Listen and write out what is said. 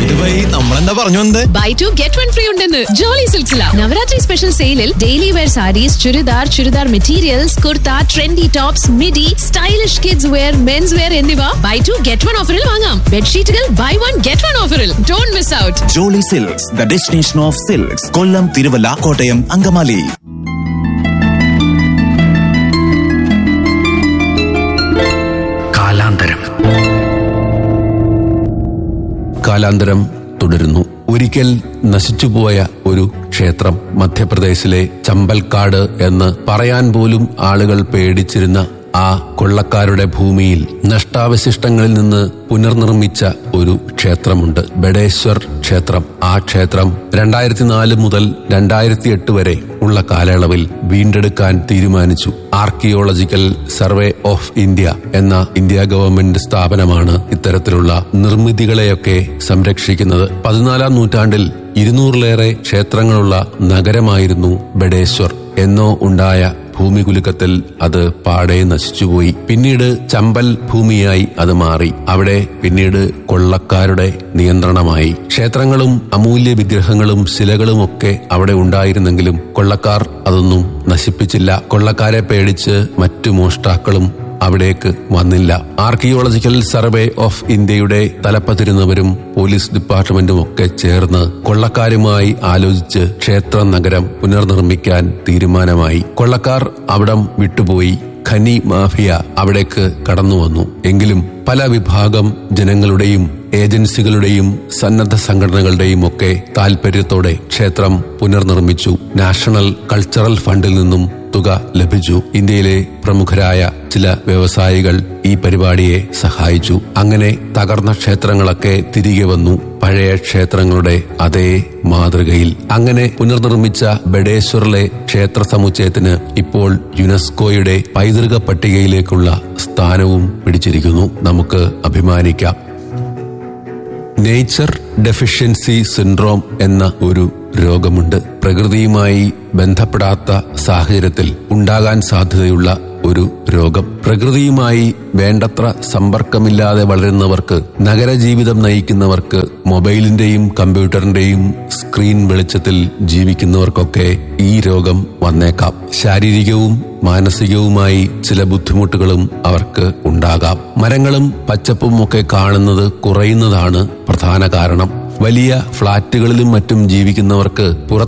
ഇതുവഴി നമ്മളെന്താ പറഞ്ഞു വന്നത് buy two get one free ഉണ്ടെന്ന് ജോളി സിൽസില നവരാത്രി സ്പെഷ്യൽ സെയിലിൽ daily wear saris churidar churidar materials kurta trendy tops midi stylish kids wear men's wear എന്നിവ ബൈ ടു ഗെറ്റ് വൺ ഓഫറിൽ വാങ്ങാം ബെഡ്ഷീറ്റുകൾ ബൈ വൺ ഗെറ്റ് വൺ ഓഫറിൽ don't miss out Jolly Silks the destination of silks Kollam Thiruvalla Kottayam Angamaly കാലാന്തരം കാലാന്തരം തുടരുന്നു ഒരിക്കൽ നശിച്ചുപോയ ഒരു ക്ഷേത്രം മധ്യപ്രദേശിലെ ചമ്പൽക്കാട് എന്ന് പറയാൻ പോലും ആളുകൾ പേടിച്ചിരുന്ന ആ കൊള്ളക്കാരുടെ ഭൂമിയിൽ നഷ്ടാവശിഷ്ടങ്ങളിൽ നിന്ന് പുനർനിർമ്മിച്ച ഒരു ക്ഷേത്രമുണ്ട് ബഡേശ്വർ ക്ഷേത്രം ആ ക്ഷേത്രം രണ്ടായിരത്തി നാല് മുതൽ രണ്ടായിരത്തി എട്ട് വരെ ഉള്ള കാലയളവിൽ വീണ്ടെടുക്കാൻ തീരുമാനിച്ചു ആർക്കിയോളജിക്കൽ സർവേ ഓഫ് ഇന്ത്യ എന്ന ഇന്ത്യ ഗവൺമെന്റ് സ്ഥാപനമാണ് ഇത്തരത്തിലുള്ള നിർമ്മിതികളെയൊക്കെ സംരക്ഷിക്കുന്നത് പതിനാലാം നൂറ്റാണ്ടിൽ ഇരുന്നൂറിലേറെ ക്ഷേത്രങ്ങളുള്ള നഗരമായിരുന്നു ബഡേശ്വർ എന്നോ ഉണ്ടായ ഭൂമികുലുക്കത്തിൽ അത് പാടെ നശിച്ചുപോയി പിന്നീട് ചമ്പൽ ഭൂമിയായി അത് മാറി അവിടെ പിന്നീട് കൊള്ളക്കാരുടെ നിയന്ത്രണമായി ക്ഷേത്രങ്ങളും അമൂല്യ വിഗ്രഹങ്ങളും ശിലകളും ഒക്കെ അവിടെ ഉണ്ടായിരുന്നെങ്കിലും കൊള്ളക്കാർ അതൊന്നും നശിപ്പിച്ചില്ല കൊള്ളക്കാരെ പേടിച്ച് മറ്റു മോഷ്ടാക്കളും അവിടേക്ക് വന്നില്ല ആർക്കിയോളജിക്കൽ സർവേ ഓഫ് ഇന്ത്യയുടെ തലപ്പത്തിരുന്നവരും പോലീസ് ഡിപ്പാർട്ട്മെന്റും ഒക്കെ ചേർന്ന് കൊള്ളക്കാരുമായി ആലോചിച്ച് ക്ഷേത്ര നഗരം പുനർനിർമ്മിക്കാൻ തീരുമാനമായി കൊള്ളക്കാർ അവിടം വിട്ടുപോയി ഖനി മാഫിയ അവിടേക്ക് കടന്നു വന്നു എങ്കിലും പല വിഭാഗം ജനങ്ങളുടെയും ഏജൻസികളുടെയും സന്നദ്ധ സംഘടനകളുടെയും ഒക്കെ താൽപര്യത്തോടെ ക്ഷേത്രം പുനർനിർമ്മിച്ചു നാഷണൽ കൾച്ചറൽ ഫണ്ടിൽ നിന്നും തുക ലഭിച്ചു ഇന്ത്യയിലെ പ്രമുഖരായ ചില വ്യവസായികൾ ഈ പരിപാടിയെ സഹായിച്ചു അങ്ങനെ തകർന്ന ക്ഷേത്രങ്ങളൊക്കെ തിരികെ വന്നു പഴയ ക്ഷേത്രങ്ങളുടെ അതേ മാതൃകയിൽ അങ്ങനെ പുനർനിർമ്മിച്ച ബഡേശ്വറിലെ ക്ഷേത്ര സമുച്ചയത്തിന് ഇപ്പോൾ യുനെസ്കോയുടെ പൈതൃക പട്ടികയിലേക്കുള്ള സ്ഥാനവും പിടിച്ചിരിക്കുന്നു നമുക്ക് അഭിമാനിക്കാം നേച്ചർ ഡെഫിഷ്യൻസി സിൻഡ്രോം എന്ന ഒരു രോഗമുണ്ട് പ്രകൃതിയുമായി ബന്ധപ്പെടാത്ത സാഹചര്യത്തിൽ ഉണ്ടാകാൻ സാധ്യതയുള്ള ഒരു രോഗം പ്രകൃതിയുമായി വേണ്ടത്ര സമ്പർക്കമില്ലാതെ വളരുന്നവർക്ക് നഗരജീവിതം നയിക്കുന്നവർക്ക് മൊബൈലിന്റെയും കമ്പ്യൂട്ടറിന്റെയും സ്ക്രീൻ വെളിച്ചത്തിൽ ജീവിക്കുന്നവർക്കൊക്കെ ഈ രോഗം വന്നേക്കാം ശാരീരികവും മാനസികവുമായി ചില ബുദ്ധിമുട്ടുകളും അവർക്ക് ഉണ്ടാകാം മരങ്ങളും പച്ചപ്പും ഒക്കെ കാണുന്നത് കുറയുന്നതാണ് പ്രധാന കാരണം വലിയ ഫ്ളാറ്റുകളിലും മറ്റും ജീവിക്കുന്നവർക്ക് പുറ